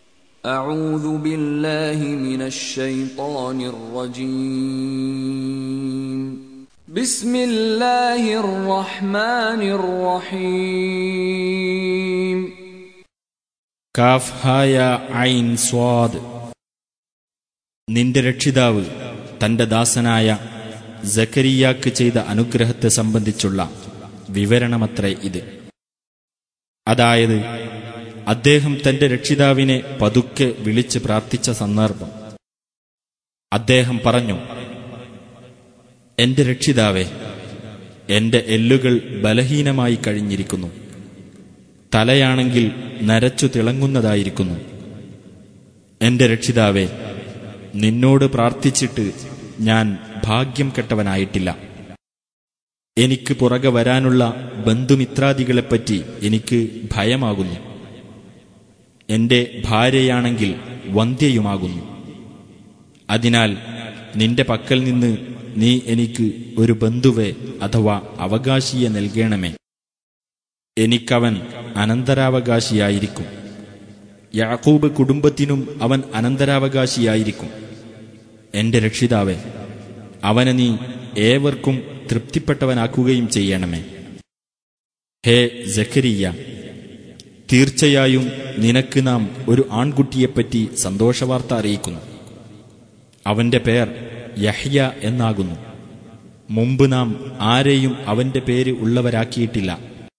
أعوذ بالله من الشيطان الرجيم بسم الله الرحمن الرحيم calf ഹായ ഐൻ സ്വാദ് നിന്റെ രക്ഷിതാവ് തന്റെ ദാസനായ ജക്കരിയാക്ക് ചെയ്ത അനുഗ്രഹത്തെ സംബന്ധിച്ചുള്ള വിവരണമത്രേ ഇത് അതായത് അദ്ദേഹം തന്റെ രക്ഷിതാവിനെ പതുക്കെ വിളിച്ച് പ്രാർത്ഥിച്ച സന്ദർഭം അദ്ദേഹം പറഞ്ഞു എന്റെ രക്ഷിതാവേ എന്റെ എല്ലുകൾ ബലഹീനമായി കഴിഞ്ഞിരിക്കുന്നു തലയാണെങ്കിൽ നരച്ചു തിളങ്ങുന്നതായിരിക്കുന്നു എന്റെ രക്ഷിതാവേ നിന്നോട് പ്രാർത്ഥിച്ചിട്ട് ഞാൻ ഭാഗ്യം കെട്ടവനായിട്ടില്ല എനിക്ക് പുറകെ വരാനുള്ള ബന്ധുമിത്രാദികളെപ്പറ്റി എനിക്ക് ഭയമാകുന്നു എന്റെ ഭാര്യയാണെങ്കിൽ വന്ധ്യയുമാകുന്നു അതിനാൽ നിന്റെ പക്കൽ നിന്ന് നീ എനിക്ക് ഒരു ബന്ധുവെ അഥവാ അവകാശിയെ നൽകണമേ എനിക്കവൻ അനന്തരാവകാശിയായിരിക്കും യാക്കൂബ് കുടുംബത്തിനും അവൻ അനന്തരാവകാശിയായിരിക്കും എന്റെ രക്ഷിതാവെ അവനെ നീ ഏവർക്കും തൃപ്തിപ്പെട്ടവനാക്കുകയും ചെയ്യണമേ ഹേ ജക്കരിയ തീർച്ചയായും നിനക്ക് നാം ഒരു ആൺകുട്ടിയെപ്പറ്റി സന്തോഷവാർത്ത അറിയിക്കുന്നു അവന്റെ പേർ യഹ്യ എന്നാകുന്നു മുമ്പ് നാം ആരെയും അവന്റെ പേര് ഉള്ളവരാക്കിയിട്ടില്ല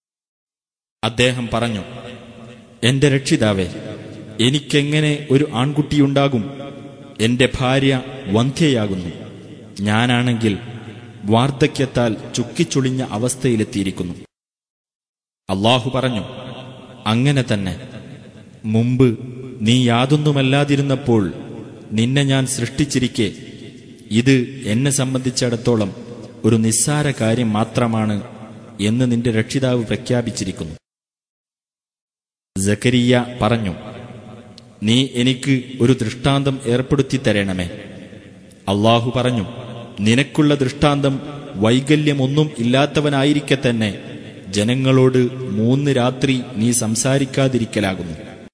അദ്ദേഹം പറഞ്ഞു എന്റെ രക്ഷിതാവേ എനിക്കെങ്ങനെ ഒരു ആൺകുട്ടിയുണ്ടാകും എന്റെ ഭാര്യ വന്ധ്യയാകുന്നു ഞാനാണെങ്കിൽ വാർദ്ധക്യത്താൽ ചുക്കിച്ചുളിഞ്ഞ അവസ്ഥയിലെത്തിയിരിക്കുന്നു അള്ളാഹു പറഞ്ഞു അങ്ങനെ തന്നെ മുമ്പ് നീ യാതൊന്നുമല്ലാതിരുന്നപ്പോൾ നിന്നെ ഞാൻ സൃഷ്ടിച്ചിരിക്കെ ഇത് എന്നെ സംബന്ധിച്ചിടത്തോളം ഒരു നിസ്സാര കാര്യം മാത്രമാണ് എന്ന് നിന്റെ രക്ഷിതാവ് പ്രഖ്യാപിച്ചിരിക്കുന്നു ജക്കരിയ പറഞ്ഞു നീ എനിക്ക് ഒരു ദൃഷ്ടാന്തം ഏർപ്പെടുത്തി തരണമേ അള്ളാഹു പറഞ്ഞു നിനക്കുള്ള ദൃഷ്ടാന്തം വൈകല്യമൊന്നും ഇല്ലാത്തവനായിരിക്കെ തന്നെ ജനങ്ങളോട് മൂന്ന് രാത്രി നീ സംസാരിക്കാതിരിക്കലാകുന്നു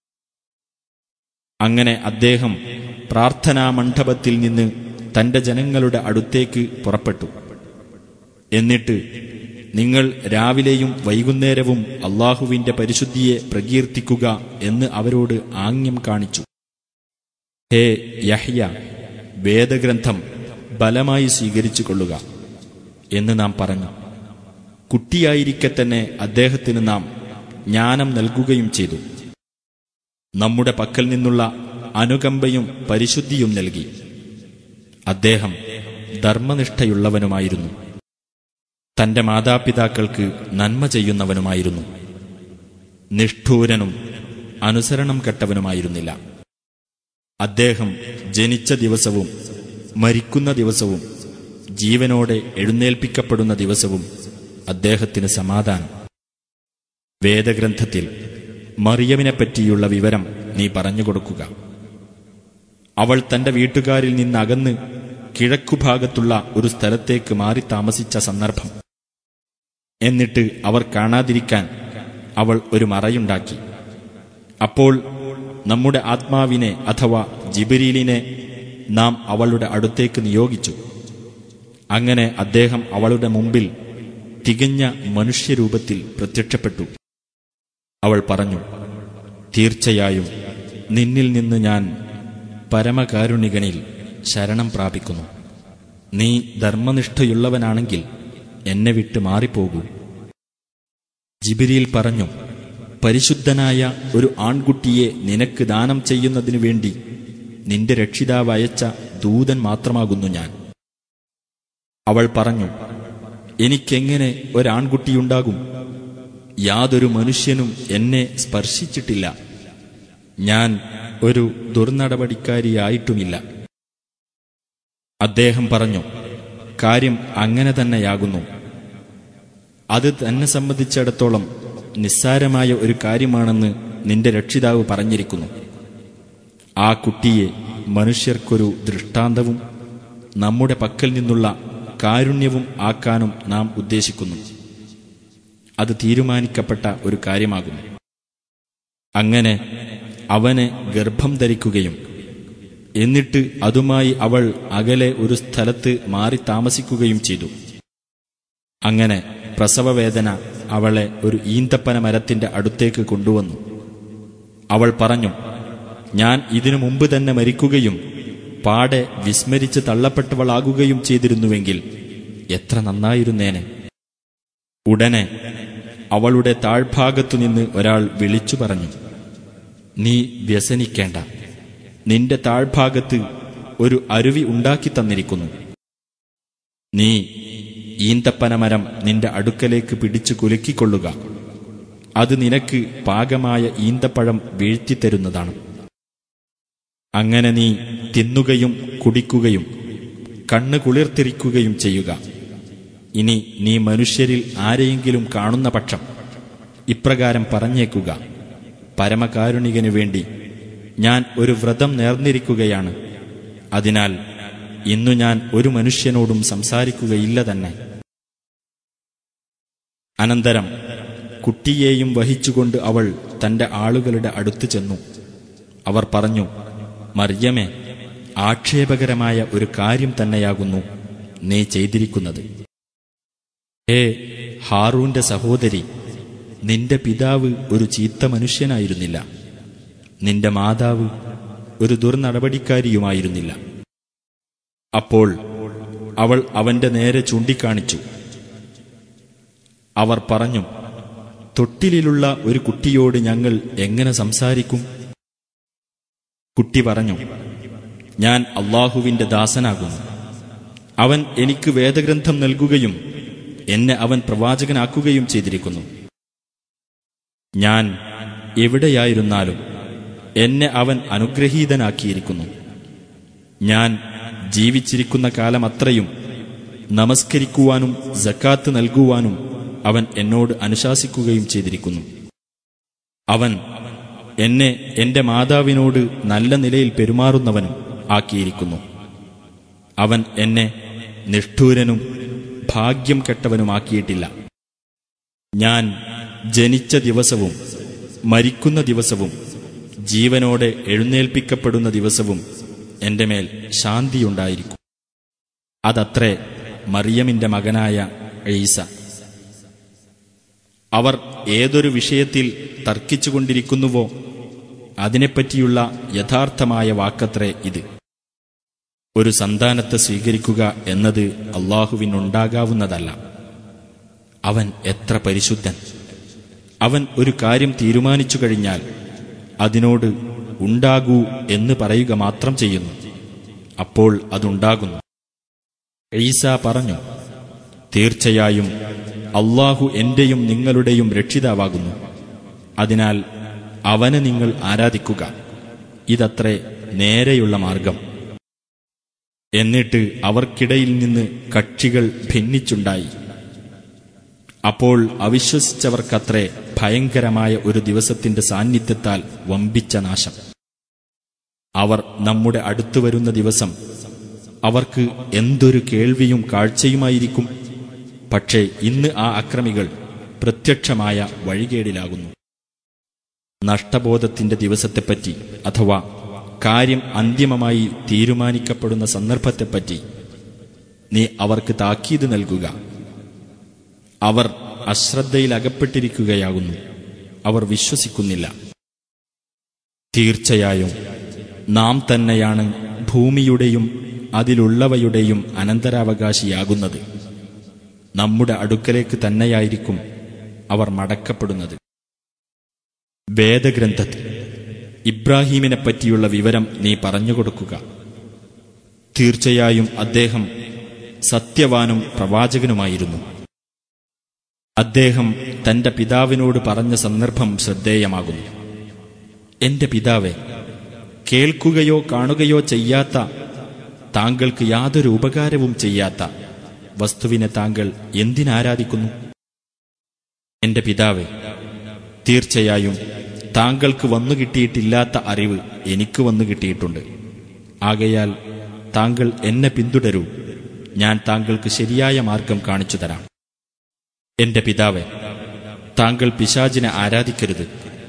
അങ്ങനെ അദ്ദേഹം പ്രാർത്ഥനാ മണ്ഡപത്തിൽ നിന്ന് തന്റെ ജനങ്ങളുടെ അടുത്തേക്ക് പുറപ്പെട്ടു എന്നിട്ട് നിങ്ങൾ രാവിലെയും വൈകുന്നേരവും അള്ളാഹുവിന്റെ പരിശുദ്ധിയെ പ്രകീർത്തിക്കുക എന്ന് അവരോട് ആംഗ്യം കാണിച്ചു ഹേ യഹ്യ വേദഗ്രന്ഥം ബലമായി സ്വീകരിച്ചു കൊള്ളുക എന്ന് നാം പറഞ്ഞു കുട്ടിയായിരിക്കെ തന്നെ അദ്ദേഹത്തിന് നാം ജ്ഞാനം നൽകുകയും ചെയ്തു നമ്മുടെ പക്കൽ നിന്നുള്ള അനുകമ്പയും പരിശുദ്ധിയും നൽകി അദ്ദേഹം ധർമ്മനിഷ്ഠയുള്ളവനുമായിരുന്നു തന്റെ മാതാപിതാക്കൾക്ക് നന്മ ചെയ്യുന്നവനുമായിരുന്നു നിഷ്ഠൂരനും അനുസരണം കെട്ടവനുമായിരുന്നില്ല അദ്ദേഹം ജനിച്ച ദിവസവും മരിക്കുന്ന ദിവസവും ജീവനോടെ എഴുന്നേൽപ്പിക്കപ്പെടുന്ന ദിവസവും അദ്ദേഹത്തിന് സമാധാനം വേദഗ്രന്ഥത്തിൽ മറിയമിനെപ്പറ്റിയുള്ള വിവരം നീ പറഞ്ഞുകൊടുക്കുക അവൾ തന്റെ വീട്ടുകാരിൽ നിന്നകന്ന് കിഴക്കുഭാഗത്തുള്ള ഒരു സ്ഥലത്തേക്ക് മാറി താമസിച്ച സന്ദർഭം എന്നിട്ട് അവർ കാണാതിരിക്കാൻ അവൾ ഒരു മറയുണ്ടാക്കി അപ്പോൾ നമ്മുടെ ആത്മാവിനെ അഥവാ ജിബിരീലിനെ നാം അവളുടെ അടുത്തേക്ക് നിയോഗിച്ചു അങ്ങനെ അദ്ദേഹം അവളുടെ മുമ്പിൽ തികഞ്ഞ മനുഷ്യരൂപത്തിൽ പ്രത്യക്ഷപ്പെട്ടു അവൾ പറഞ്ഞു തീർച്ചയായും നിന്നിൽ നിന്ന് ഞാൻ പരമകാരുണികനിൽ ശരണം പ്രാപിക്കുന്നു നീ ധർമ്മനിഷ്ഠയുള്ളവനാണെങ്കിൽ എന്നെ വിട്ട് മാറിപ്പോകൂ ജിബിരിയിൽ പറഞ്ഞു പരിശുദ്ധനായ ഒരു ആൺകുട്ടിയെ നിനക്ക് ദാനം ചെയ്യുന്നതിനു വേണ്ടി നിന്റെ രക്ഷിതാവ് അയച്ച ദൂതൻ മാത്രമാകുന്നു ഞാൻ അവൾ പറഞ്ഞു എനിക്കെങ്ങനെ ഒരാൺകുട്ടിയുണ്ടാകും യാതൊരു മനുഷ്യനും എന്നെ സ്പർശിച്ചിട്ടില്ല ഞാൻ ഒരു ദുർനടപടിക്കാരിയായിട്ടുമില്ല അദ്ദേഹം പറഞ്ഞു കാര്യം അങ്ങനെ തന്നെയാകുന്നു അത് തന്നെ സംബന്ധിച്ചിടത്തോളം നിസ്സാരമായ ഒരു കാര്യമാണെന്ന് നിന്റെ രക്ഷിതാവ് പറഞ്ഞിരിക്കുന്നു ആ കുട്ടിയെ മനുഷ്യർക്കൊരു ദൃഷ്ടാന്തവും നമ്മുടെ പക്കൽ നിന്നുള്ള കാരുണ്യവും ആക്കാനും നാം ഉദ്ദേശിക്കുന്നു അത് തീരുമാനിക്കപ്പെട്ട ഒരു കാര്യമാകുന്നു അങ്ങനെ അവനെ ഗർഭം ധരിക്കുകയും എന്നിട്ട് അതുമായി അവൾ അകലെ ഒരു സ്ഥലത്ത് മാറി താമസിക്കുകയും ചെയ്തു അങ്ങനെ പ്രസവവേദന അവളെ ഒരു ഈന്തപ്പന മരത്തിന്റെ അടുത്തേക്ക് കൊണ്ടുവന്നു അവൾ പറഞ്ഞു ഞാൻ ഇതിനു മുമ്പ് തന്നെ മരിക്കുകയും പാടെ വിസ്മരിച്ച് തള്ളപ്പെട്ടവളാകുകയും ചെയ്തിരുന്നുവെങ്കിൽ എത്ര നന്നായിരുന്നേനെ ഉടനെ അവളുടെ താഴ്ഭാഗത്തുനിന്ന് ഒരാൾ വിളിച്ചു പറഞ്ഞു നീ വ്യസനിക്കേണ്ട നിന്റെ താഴ്ഭാഗത്ത് ഒരു അരുവി ഉണ്ടാക്കി തന്നിരിക്കുന്നു നീ ഈന്തപ്പനമരം നിന്റെ അടുക്കലേക്ക് പിടിച്ചു കുലുക്കിക്കൊള്ളുക അത് നിനക്ക് പാകമായ ഈന്തപ്പഴം വീഴ്ത്തിത്തരുന്നതാണ് അങ്ങനെ നീ തിന്നുകയും കുടിക്കുകയും കണ്ണ് കുളിർത്തിരിക്കുകയും ചെയ്യുക ഇനി നീ മനുഷ്യരിൽ ആരെയെങ്കിലും കാണുന്ന പക്ഷം ഇപ്രകാരം പറഞ്ഞേക്കുക പരമകാരുണികനു വേണ്ടി ഞാൻ ഒരു വ്രതം നേർന്നിരിക്കുകയാണ് അതിനാൽ ഇന്നു ഞാൻ ഒരു മനുഷ്യനോടും സംസാരിക്കുകയില്ല തന്നെ അനന്തരം കുട്ടിയെയും വഹിച്ചുകൊണ്ട് അവൾ തന്റെ ആളുകളുടെ അടുത്ത് ചെന്നു അവർ പറഞ്ഞു മറിയമേ ആക്ഷേപകരമായ ഒരു കാര്യം തന്നെയാകുന്നു നീ ചെയ്തിരിക്കുന്നത് ഹേ ഹാറൂന്റെ സഹോദരി നിന്റെ പിതാവ് ഒരു ചീത്ത മനുഷ്യനായിരുന്നില്ല നിന്റെ മാതാവ് ഒരു ദുർനടപടിക്കാരിയുമായിരുന്നില്ല അപ്പോൾ അവൾ അവന്റെ നേരെ ചൂണ്ടിക്കാണിച്ചു അവർ പറഞ്ഞു തൊട്ടിലിലുള്ള ഒരു കുട്ടിയോട് ഞങ്ങൾ എങ്ങനെ സംസാരിക്കും കുട്ടി പറഞ്ഞു ഞാൻ അള്ളാഹുവിന്റെ ദാസനാകുന്നു അവൻ എനിക്ക് വേദഗ്രന്ഥം നൽകുകയും എന്നെ അവൻ പ്രവാചകനാക്കുകയും ചെയ്തിരിക്കുന്നു ഞാൻ എവിടെയായിരുന്നാലും എന്നെ അവൻ അനുഗ്രഹീതനാക്കിയിരിക്കുന്നു ഞാൻ ജീവിച്ചിരിക്കുന്ന കാലം അത്രയും നമസ്കരിക്കുവാനും ജക്കാത്ത് നൽകുവാനും അവൻ എന്നോട് അനുശാസിക്കുകയും ചെയ്തിരിക്കുന്നു അവൻ എന്നെ എന്റെ മാതാവിനോട് നല്ല നിലയിൽ പെരുമാറുന്നവനും ആക്കിയിരിക്കുന്നു അവൻ എന്നെ നിഷ്ഠൂരനും ഭാഗ്യം കെട്ടവനുമാക്കിയിട്ടില്ല ഞാൻ ജനിച്ച ദിവസവും മരിക്കുന്ന ദിവസവും ജീവനോടെ എഴുന്നേൽപ്പിക്കപ്പെടുന്ന ദിവസവും എന്റെ മേൽ ശാന്തിയുണ്ടായിരിക്കും അതത്രേ മറിയമിന്റെ മകനായ ഈസ അവർ ഏതൊരു വിഷയത്തിൽ തർക്കിച്ചുകൊണ്ടിരിക്കുന്നുവോ അതിനെപ്പറ്റിയുള്ള യഥാർത്ഥമായ വാക്കത്രേ ഇത് ഒരു സന്താനത്തെ സ്വീകരിക്കുക എന്നത് അള്ളാഹുവിനുണ്ടാകാവുന്നതല്ല അവൻ എത്ര പരിശുദ്ധൻ അവൻ ഒരു കാര്യം തീരുമാനിച്ചു കഴിഞ്ഞാൽ അതിനോട് ഉണ്ടാകൂ എന്ന് പറയുക മാത്രം ചെയ്യുന്നു അപ്പോൾ അതുണ്ടാകുന്നു ഈസ പറഞ്ഞു തീർച്ചയായും അള്ളാഹു എന്റെയും നിങ്ങളുടെയും രക്ഷിതാവാകുന്നു അതിനാൽ അവനെ നിങ്ങൾ ആരാധിക്കുക ഇതത്രേ നേരെയുള്ള മാർഗം എന്നിട്ട് അവർക്കിടയിൽ നിന്ന് കക്ഷികൾ ഭിന്നിച്ചുണ്ടായി അപ്പോൾ അവിശ്വസിച്ചവർക്കത്രേ ഭയങ്കരമായ ഒരു ദിവസത്തിന്റെ സാന്നിധ്യത്താൽ വമ്പിച്ച നാശം അവർ നമ്മുടെ അടുത്തു വരുന്ന ദിവസം അവർക്ക് എന്തൊരു കേൾവിയും കാഴ്ചയുമായിരിക്കും പക്ഷേ ഇന്ന് ആ അക്രമികൾ പ്രത്യക്ഷമായ വഴികേടിലാകുന്നു നഷ്ടബോധത്തിന്റെ ദിവസത്തെപ്പറ്റി അഥവാ കാര്യം അന്തിമമായി തീരുമാനിക്കപ്പെടുന്ന സന്ദർഭത്തെപ്പറ്റി നീ അവർക്ക് താക്കീത് നൽകുക അവർ അശ്രദ്ധയിൽ അകപ്പെട്ടിരിക്കുകയാകുന്നു അവർ വിശ്വസിക്കുന്നില്ല തീർച്ചയായും നാം തന്നെയാണ് ഭൂമിയുടെയും അതിലുള്ളവയുടെയും അനന്തരാവകാശിയാകുന്നത് നമ്മുടെ അടുക്കലേക്ക് തന്നെയായിരിക്കും അവർ മടക്കപ്പെടുന്നത് വേദഗ്രന്ഥത്തിൽ ഇബ്രാഹീമിനെ പറ്റിയുള്ള വിവരം നീ പറഞ്ഞുകൊടുക്കുക തീർച്ചയായും അദ്ദേഹം സത്യവാനും പ്രവാചകനുമായിരുന്നു അദ്ദേഹം തന്റെ പിതാവിനോട് പറഞ്ഞ സന്ദർഭം ശ്രദ്ധേയമാകുന്നു എന്റെ പിതാവെ കേൾക്കുകയോ കാണുകയോ ചെയ്യാത്ത താങ്കൾക്ക് യാതൊരു ഉപകാരവും ചെയ്യാത്ത വസ്തുവിനെ താങ്കൾ എന്തിനാരാധിക്കുന്നു എന്റെ പിതാവെ തീർച്ചയായും താങ്കൾക്ക് വന്നു കിട്ടിയിട്ടില്ലാത്ത അറിവ് എനിക്ക് വന്നു കിട്ടിയിട്ടുണ്ട് ആകയാൽ താങ്കൾ എന്നെ പിന്തുടരൂ ഞാൻ താങ്കൾക്ക് ശരിയായ മാർഗം കാണിച്ചു തരാം എന്റെ പിതാവെ താങ്കൾ പിശാചിനെ ആരാധിക്കരുത്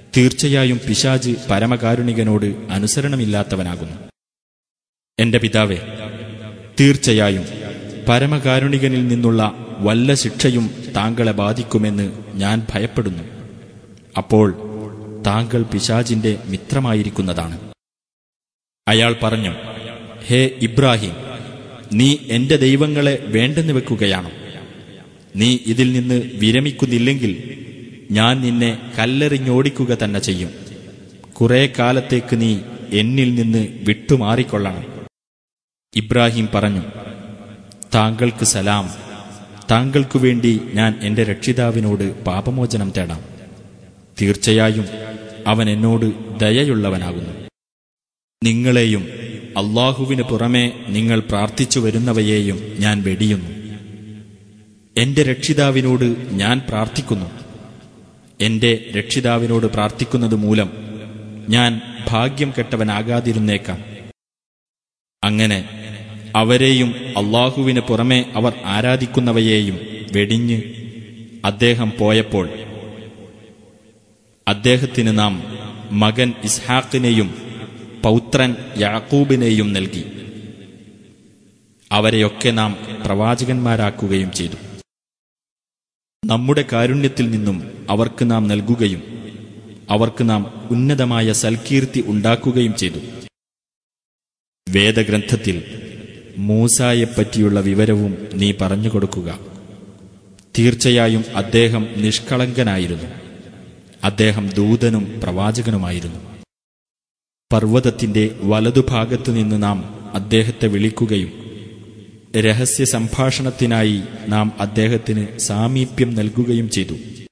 തീർച്ചയായും പിശാജ് പരമകാരുണികനോട് അനുസരണമില്ലാത്തവനാകുന്നു എന്റെ പിതാവേ തീർച്ചയായും പരമകാരുണികനിൽ നിന്നുള്ള വല്ല ശിക്ഷയും താങ്കളെ ബാധിക്കുമെന്ന് ഞാൻ ഭയപ്പെടുന്നു അപ്പോൾ താങ്കൾ പിശാജിന്റെ മിത്രമായിരിക്കുന്നതാണ് അയാൾ പറഞ്ഞു ഹേ ഇബ്രാഹിം നീ എന്റെ ദൈവങ്ങളെ വേണ്ടെന്ന് വെക്കുകയാണോ നീ ഇതിൽ നിന്ന് വിരമിക്കുന്നില്ലെങ്കിൽ ഞാൻ നിന്നെ കല്ലെറിഞ്ഞോടിക്കുക തന്നെ ചെയ്യും കുറെ കാലത്തേക്ക് നീ എന്നിൽ നിന്ന് വിട്ടുമാറിക്കൊള്ളണം ഇബ്രാഹിം പറഞ്ഞു താങ്കൾക്ക് സലാം താങ്കൾക്കു വേണ്ടി ഞാൻ എന്റെ രക്ഷിതാവിനോട് പാപമോചനം തേടാം തീർച്ചയായും അവൻ എന്നോട് ദയയുള്ളവനാകുന്നു നിങ്ങളെയും അള്ളാഹുവിന് പുറമെ നിങ്ങൾ പ്രാർത്ഥിച്ചു വരുന്നവയെയും ഞാൻ വെടിയുന്നു എന്റെ രക്ഷിതാവിനോട് ഞാൻ പ്രാർത്ഥിക്കുന്നു എന്റെ രക്ഷിതാവിനോട് പ്രാർത്ഥിക്കുന്നത് മൂലം ഞാൻ ഭാഗ്യം കെട്ടവനാകാതിരുന്നേക്കാം അങ്ങനെ അവരെയും അള്ളാഹുവിന് പുറമെ അവർ ആരാധിക്കുന്നവയെയും വെടിഞ്ഞ് അദ്ദേഹം പോയപ്പോൾ അദ്ദേഹത്തിന് നാം മകൻ ഇസ്ഹാഖിനെയും പൗത്രൻ യാക്കൂബിനെയും നൽകി അവരെയൊക്കെ നാം പ്രവാചകന്മാരാക്കുകയും ചെയ്തു നമ്മുടെ കാരുണ്യത്തിൽ നിന്നും അവർക്ക് നാം നൽകുകയും അവർക്ക് നാം ഉന്നതമായ സൽകീർത്തി ഉണ്ടാക്കുകയും ചെയ്തു വേദഗ്രന്ഥത്തിൽ മൂസായെപ്പറ്റിയുള്ള വിവരവും നീ പറഞ്ഞുകൊടുക്കുക തീർച്ചയായും അദ്ദേഹം നിഷ്കളങ്കനായിരുന്നു അദ്ദേഹം ദൂതനും പ്രവാചകനുമായിരുന്നു പർവ്വതത്തിന്റെ വലതുഭാഗത്തു നിന്ന് നാം അദ്ദേഹത്തെ വിളിക്കുകയും രഹസ്യ സംഭാഷണത്തിനായി നാം അദ്ദേഹത്തിന് സാമീപ്യം നൽകുകയും ചെയ്തു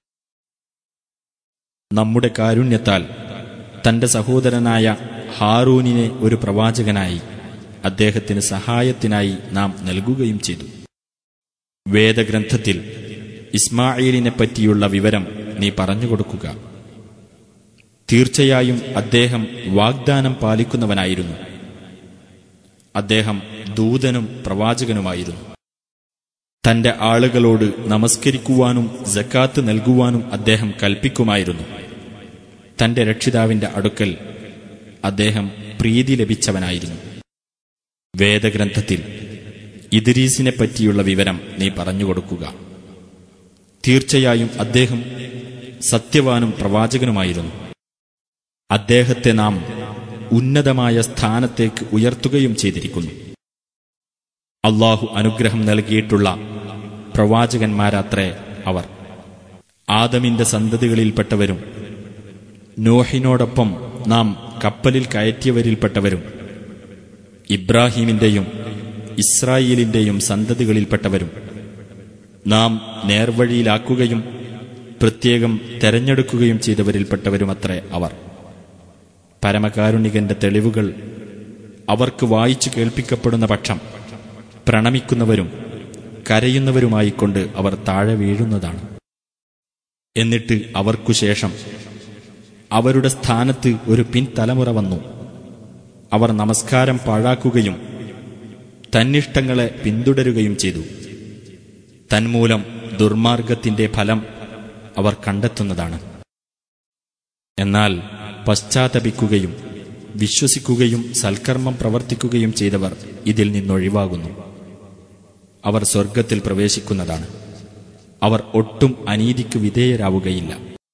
നമ്മുടെ കാരുണ്യത്താൽ തന്റെ സഹോദരനായ ഹാറൂനിനെ ഒരു പ്രവാചകനായി അദ്ദേഹത്തിന് സഹായത്തിനായി നാം നൽകുകയും ചെയ്തു വേദഗ്രന്ഥത്തിൽ ഇസ്മായിലിനെ പറ്റിയുള്ള വിവരം നീ പറഞ്ഞുകൊടുക്കുക തീർച്ചയായും അദ്ദേഹം വാഗ്ദാനം പാലിക്കുന്നവനായിരുന്നു അദ്ദേഹം ദൂതനും പ്രവാചകനുമായിരുന്നു തന്റെ ആളുകളോട് നമസ്കരിക്കുവാനും ജക്കാത്ത് നൽകുവാനും അദ്ദേഹം കൽപ്പിക്കുമായിരുന്നു തന്റെ രക്ഷിതാവിന്റെ അടുക്കൽ അദ്ദേഹം പ്രീതി ലഭിച്ചവനായിരുന്നു വേദഗ്രന്ഥത്തിൽ ഇദ്രീസിനെ പറ്റിയുള്ള വിവരം നീ പറഞ്ഞുകൊടുക്കുക തീർച്ചയായും അദ്ദേഹം സത്യവാനും പ്രവാചകനുമായിരുന്നു അദ്ദേഹത്തെ നാം ഉന്നതമായ സ്ഥാനത്തേക്ക് ഉയർത്തുകയും ചെയ്തിരിക്കുന്നു അള്ളാഹു അനുഗ്രഹം നൽകിയിട്ടുള്ള പ്രവാചകന്മാരത്രേ അവർ ആദമിന്റെ സന്തതികളിൽപ്പെട്ടവരും നോഹിനോടൊപ്പം നാം കപ്പലിൽ കയറ്റിയവരിൽപ്പെട്ടവരും ഇബ്രാഹീമിന്റെയും ഇസ്രായേലിന്റെയും സന്തതികളിൽപ്പെട്ടവരും നാം നേർവഴിയിലാക്കുകയും പ്രത്യേകം തെരഞ്ഞെടുക്കുകയും ചെയ്തവരിൽപ്പെട്ടവരുമത്രേ അവർ പരമകാരുണികന്റെ തെളിവുകൾ അവർക്ക് വായിച്ചു കേൾപ്പിക്കപ്പെടുന്ന പക്ഷം പ്രണമിക്കുന്നവരും കരയുന്നവരുമായിക്കൊണ്ട് അവർ താഴെ വീഴുന്നതാണ് എന്നിട്ട് അവർക്കു ശേഷം അവരുടെ സ്ഥാനത്ത് ഒരു പിൻതലമുറ വന്നു അവർ നമസ്കാരം പാഴാക്കുകയും തന്നിഷ്ടങ്ങളെ പിന്തുടരുകയും ചെയ്തു തന്മൂലം ദുർമാർഗത്തിന്റെ ഫലം അവർ കണ്ടെത്തുന്നതാണ് എന്നാൽ പശ്ചാത്തപിക്കുകയും വിശ്വസിക്കുകയും സൽക്കർമ്മം പ്രവർത്തിക്കുകയും ചെയ്തവർ ഇതിൽ നിന്നൊഴിവാകുന്നു അവർ സ്വർഗത്തിൽ പ്രവേശിക്കുന്നതാണ് അവർ ഒട്ടും അനീതിക്ക് വിധേയരാവുകയില്ല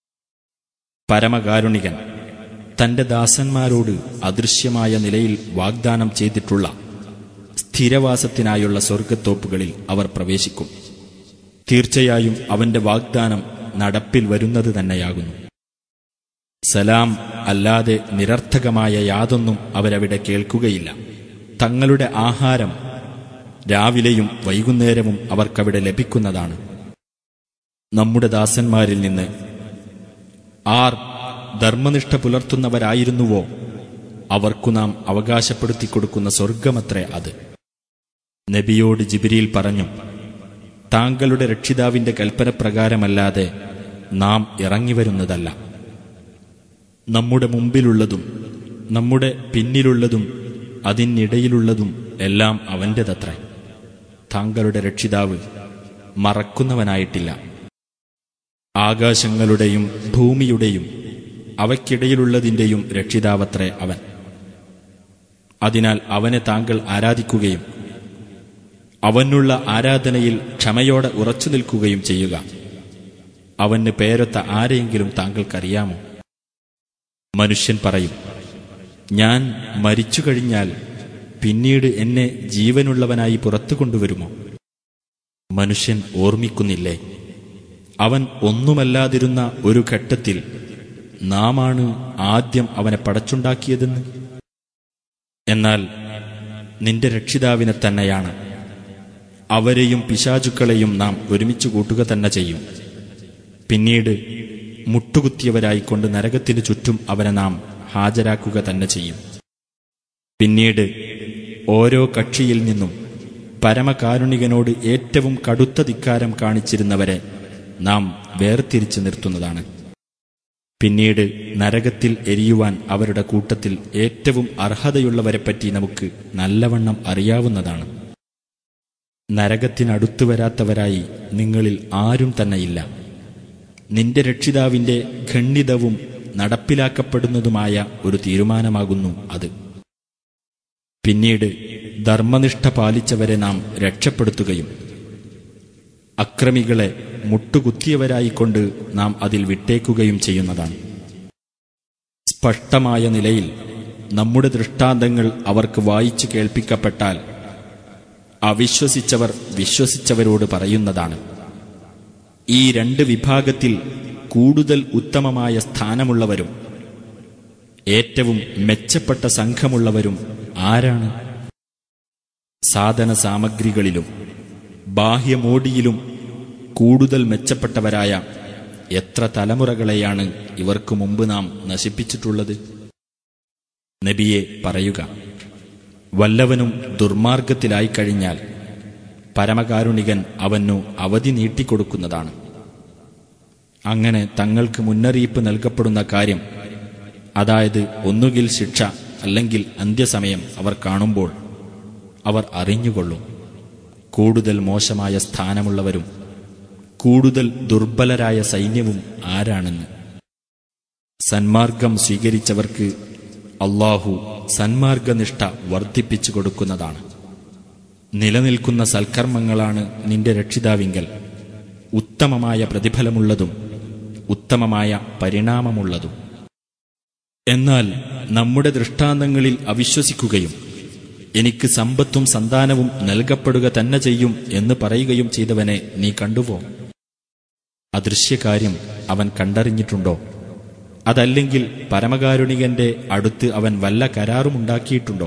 പരമകാരുണികൻ തന്റെ ദാസന്മാരോട് അദൃശ്യമായ നിലയിൽ വാഗ്ദാനം ചെയ്തിട്ടുള്ള സ്ഥിരവാസത്തിനായുള്ള സ്വർഗത്തോപ്പുകളിൽ അവർ പ്രവേശിക്കും തീർച്ചയായും അവന്റെ വാഗ്ദാനം നടപ്പിൽ വരുന്നത് തന്നെയാകുന്നു സലാം അല്ലാതെ നിരർത്ഥകമായ യാതൊന്നും അവരവിടെ കേൾക്കുകയില്ല തങ്ങളുടെ ആഹാരം രാവിലെയും വൈകുന്നേരവും അവർക്കവിടെ ലഭിക്കുന്നതാണ് നമ്മുടെ ദാസന്മാരിൽ നിന്ന് ആർ ധർമ്മനിഷ്ഠ പുലർത്തുന്നവരായിരുന്നുവോ അവർക്കു നാം അവകാശപ്പെടുത്തി കൊടുക്കുന്ന സ്വർഗമത്രേ അത് നബിയോട് ജിബിരിയിൽ പറഞ്ഞു താങ്കളുടെ രക്ഷിതാവിന്റെ കൽപ്പനപ്രകാരമല്ലാതെ നാം ഇറങ്ങിവരുന്നതല്ല നമ്മുടെ മുമ്പിലുള്ളതും നമ്മുടെ പിന്നിലുള്ളതും അതിനിടയിലുള്ളതും എല്ലാം അവന്റേതത്രേ താങ്കളുടെ രക്ഷിതാവ് മറക്കുന്നവനായിട്ടില്ല ആകാശങ്ങളുടെയും ഭൂമിയുടെയും അവയ്ക്കിടയിലുള്ളതിന്റെയും രക്ഷിതാവത്രേ അവൻ അതിനാൽ അവനെ താങ്കൾ ആരാധിക്കുകയും അവനുള്ള ആരാധനയിൽ ക്ഷമയോടെ ഉറച്ചു നിൽക്കുകയും ചെയ്യുക അവന് പേരൊത്ത ആരെയെങ്കിലും താങ്കൾക്കറിയാമോ മനുഷ്യൻ പറയും ഞാൻ മരിച്ചു കഴിഞ്ഞാൽ പിന്നീട് എന്നെ ജീവനുള്ളവനായി പുറത്തു കൊണ്ടുവരുമോ മനുഷ്യൻ ഓർമ്മിക്കുന്നില്ലേ അവൻ ഒന്നുമല്ലാതിരുന്ന ഒരു ഘട്ടത്തിൽ നാമാണ് ആദ്യം അവനെ പടച്ചുണ്ടാക്കിയതെന്ന് എന്നാൽ നിന്റെ രക്ഷിതാവിനെ തന്നെയാണ് അവരെയും പിശാചുക്കളെയും നാം ഒരുമിച്ച് കൂട്ടുക തന്നെ ചെയ്യും പിന്നീട് മുട്ടുകുത്തിയവരായിക്കൊണ്ട് നരകത്തിനു ചുറ്റും അവനെ നാം ഹാജരാക്കുക തന്നെ ചെയ്യും പിന്നീട് ഓരോ കക്ഷിയിൽ നിന്നും പരമകാരുണികനോട് ഏറ്റവും കടുത്ത ധിക്കാരം കാണിച്ചിരുന്നവരെ നാം വേർതിരിച്ചു നിർത്തുന്നതാണ് പിന്നീട് നരകത്തിൽ എരിയുവാൻ അവരുടെ കൂട്ടത്തിൽ ഏറ്റവും അർഹതയുള്ളവരെപ്പറ്റി നമുക്ക് നല്ലവണ്ണം അറിയാവുന്നതാണ് നരകത്തിനടുത്തു വരാത്തവരായി നിങ്ങളിൽ ആരും തന്നെയില്ല നിന്റെ രക്ഷിതാവിന്റെ ഖണ്ഡിതവും നടപ്പിലാക്കപ്പെടുന്നതുമായ ഒരു തീരുമാനമാകുന്നു അത് പിന്നീട് ധർമ്മനിഷ്ഠ പാലിച്ചവരെ നാം രക്ഷപ്പെടുത്തുകയും അക്രമികളെ മുട്ടുകുത്തിയവരായിക്കൊണ്ട് നാം അതിൽ വിട്ടേക്കുകയും ചെയ്യുന്നതാണ് സ്പഷ്ടമായ നിലയിൽ നമ്മുടെ ദൃഷ്ടാന്തങ്ങൾ അവർക്ക് വായിച്ചു കേൾപ്പിക്കപ്പെട്ടാൽ അവിശ്വസിച്ചവർ വിശ്വസിച്ചവരോട് പറയുന്നതാണ് ഈ രണ്ട് വിഭാഗത്തിൽ കൂടുതൽ ഉത്തമമായ സ്ഥാനമുള്ളവരും ഏറ്റവും മെച്ചപ്പെട്ട സംഘമുള്ളവരും ആരാണ് സാധന സാമഗ്രികളിലും ബാഹ്യമോടിയിലും കൂടുതൽ മെച്ചപ്പെട്ടവരായ എത്ര തലമുറകളെയാണ് ഇവർക്കു മുമ്പ് നാം നശിപ്പിച്ചിട്ടുള്ളത് നബിയെ പറയുക വല്ലവനും ദുർമാർഗത്തിലായി കഴിഞ്ഞാൽ പരമകാരുണികൻ അവനു അവധി നീട്ടിക്കൊടുക്കുന്നതാണ് അങ്ങനെ തങ്ങൾക്ക് മുന്നറിയിപ്പ് നൽകപ്പെടുന്ന കാര്യം അതായത് ഒന്നുകിൽ ശിക്ഷ അല്ലെങ്കിൽ അന്ത്യസമയം അവർ കാണുമ്പോൾ അവർ അറിഞ്ഞുകൊള്ളും കൂടുതൽ മോശമായ സ്ഥാനമുള്ളവരും കൂടുതൽ ദുർബലരായ സൈന്യവും ആരാണെന്ന് സന്മാർഗം സ്വീകരിച്ചവർക്ക് അള്ളാഹു സന്മാർഗനിഷ്ഠ വർദ്ധിപ്പിച്ചു കൊടുക്കുന്നതാണ് നിലനിൽക്കുന്ന സൽക്കർമ്മങ്ങളാണ് നിന്റെ രക്ഷിതാവിങ്കൽ ഉത്തമമായ പ്രതിഫലമുള്ളതും ഉത്തമമായ പരിണാമമുള്ളതും എന്നാൽ നമ്മുടെ ദൃഷ്ടാന്തങ്ങളിൽ അവിശ്വസിക്കുകയും എനിക്ക് സമ്പത്തും സന്താനവും നൽകപ്പെടുക തന്നെ ചെയ്യും എന്ന് പറയുകയും ചെയ്തവനെ നീ കണ്ടുവോ അദൃശ്യകാര്യം അവൻ കണ്ടറിഞ്ഞിട്ടുണ്ടോ അതല്ലെങ്കിൽ പരമകാരുണികന്റെ അടുത്ത് അവൻ വല്ല കരാറുമുണ്ടാക്കിയിട്ടുണ്ടോ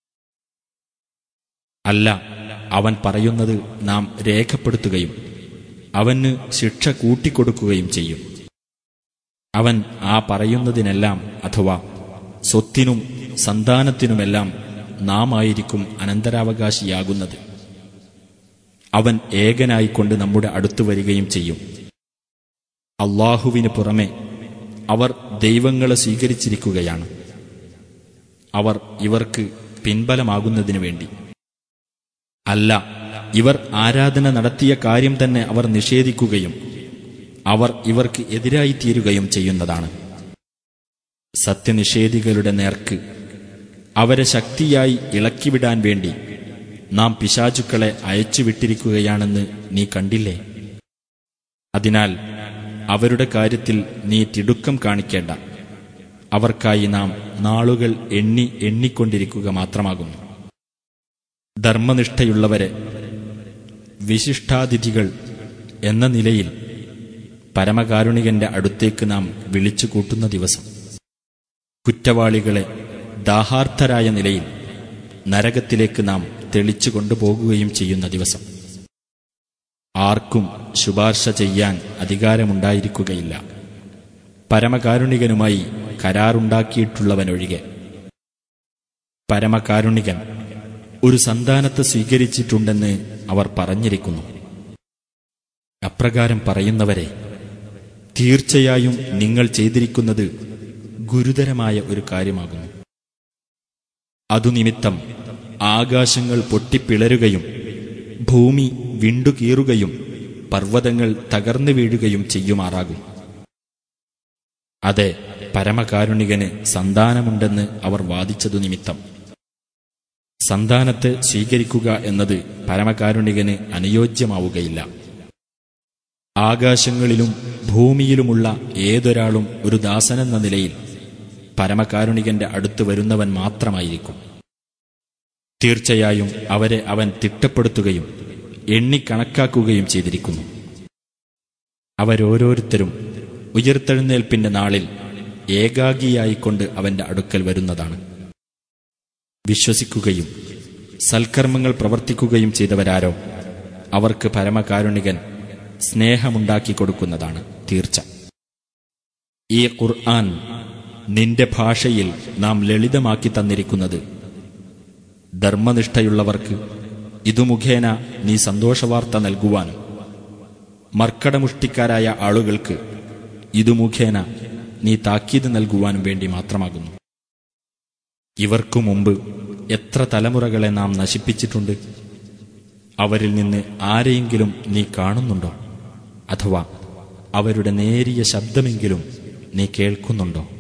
അല്ല അവൻ പറയുന്നത് നാം രേഖപ്പെടുത്തുകയും അവന് ശിക്ഷ കൂട്ടിക്കൊടുക്കുകയും ചെയ്യും അവൻ ആ പറയുന്നതിനെല്ലാം അഥവാ സ്വത്തിനും സന്താനത്തിനുമെല്ലാം നാം ആയിരിക്കും അനന്തരാവകാശിയാകുന്നത് അവൻ ഏകനായിക്കൊണ്ട് നമ്മുടെ അടുത്തു വരികയും ചെയ്യും അള്ളാഹുവിന് പുറമെ അവർ ദൈവങ്ങളെ സ്വീകരിച്ചിരിക്കുകയാണ് അവർ ഇവർക്ക് പിൻബലമാകുന്നതിനു വേണ്ടി അല്ല ഇവർ ആരാധന നടത്തിയ കാര്യം തന്നെ അവർ നിഷേധിക്കുകയും അവർ ഇവർക്ക് എതിരായി തീരുകയും ചെയ്യുന്നതാണ് സത്യനിഷേധികളുടെ നേർക്ക് അവരെ ശക്തിയായി ഇളക്കിവിടാൻ വേണ്ടി നാം പിശാചുക്കളെ അയച്ചുവിട്ടിരിക്കുകയാണെന്ന് നീ കണ്ടില്ലേ അതിനാൽ അവരുടെ കാര്യത്തിൽ നീ തിടുക്കം കാണിക്കേണ്ട അവർക്കായി നാം നാളുകൾ എണ്ണി എണ്ണിക്കൊണ്ടിരിക്കുക മാത്രമാകുന്നു ധർമ്മനിഷ്ഠയുള്ളവരെ വിശിഷ്ടാതിഥികൾ എന്ന നിലയിൽ പരമകാരുണികന്റെ അടുത്തേക്ക് നാം വിളിച്ചു കൂട്ടുന്ന ദിവസം കുറ്റവാളികളെ ദാഹാർത്ഥരായ നിലയിൽ നരകത്തിലേക്ക് നാം തെളിച്ചു കൊണ്ടുപോകുകയും ചെയ്യുന്ന ദിവസം ആർക്കും ശുപാർശ ചെയ്യാൻ അധികാരമുണ്ടായിരിക്കുകയില്ല പരമകാരുണികനുമായി കരാറുണ്ടാക്കിയിട്ടുള്ളവനൊഴികെ പരമകാരുണികൻ ഒരു സന്താനത്തെ സ്വീകരിച്ചിട്ടുണ്ടെന്ന് അവർ പറഞ്ഞിരിക്കുന്നു അപ്രകാരം പറയുന്നവരെ തീർച്ചയായും നിങ്ങൾ ചെയ്തിരിക്കുന്നത് ഗുരുതരമായ ഒരു കാര്യമാകുന്നു അതുനിമിത്തം ആകാശങ്ങൾ പൊട്ടിപ്പിളരുകയും ഭൂമി വിണ്ടുകീറുകയും പർവ്വതങ്ങൾ തകർന്നു വീഴുകയും ചെയ്യുമാറാകും അതെ പരമകാരുണികന് സന്താനമുണ്ടെന്ന് അവർ വാദിച്ചതു നിമിത്തം സന്താനത്തെ സ്വീകരിക്കുക എന്നത് പരമകാരുണികന് അനുയോജ്യമാവുകയില്ല ആകാശങ്ങളിലും ഭൂമിയിലുമുള്ള ഏതൊരാളും ഒരു ദാസനെന്ന നിലയിൽ പരമകാരുണികന്റെ അടുത്ത് വരുന്നവൻ മാത്രമായിരിക്കും തീർച്ചയായും അവരെ അവൻ തിട്ടപ്പെടുത്തുകയും എണ്ണിക്കണക്കാക്കുകയും ചെയ്തിരിക്കുന്നു അവരോരോരുത്തരും ഉയർത്തെഴുന്നേൽപ്പിന്റെ നാളിൽ ഏകാഗിയായിക്കൊണ്ട് അവന്റെ അടുക്കൽ വരുന്നതാണ് വിശ്വസിക്കുകയും സൽക്കർമ്മങ്ങൾ പ്രവർത്തിക്കുകയും ചെയ്തവരാരോ അവർക്ക് പരമകാരുണികൻ സ്നേഹമുണ്ടാക്കി കൊടുക്കുന്നതാണ് തീർച്ച ഈ ഖുർആൻ നിന്റെ ഭാഷയിൽ നാം ലളിതമാക്കി തന്നിരിക്കുന്നത് ധർമ്മനിഷ്ഠയുള്ളവർക്ക് ഇതു മുഖേന നീ സന്തോഷവാർത്ത നൽകുവാനും മർക്കടമുഷ്ടിക്കാരായ ആളുകൾക്ക് ഇതു മുഖേന നീ താക്കീത് നൽകുവാനും വേണ്ടി മാത്രമാകുന്നു ഇവർക്കു മുമ്പ് എത്ര തലമുറകളെ നാം നശിപ്പിച്ചിട്ടുണ്ട് അവരിൽ നിന്ന് ആരെയെങ്കിലും നീ കാണുന്നുണ്ടോ അഥവാ അവരുടെ നേരിയ ശബ്ദമെങ്കിലും നീ കേൾക്കുന്നുണ്ടോ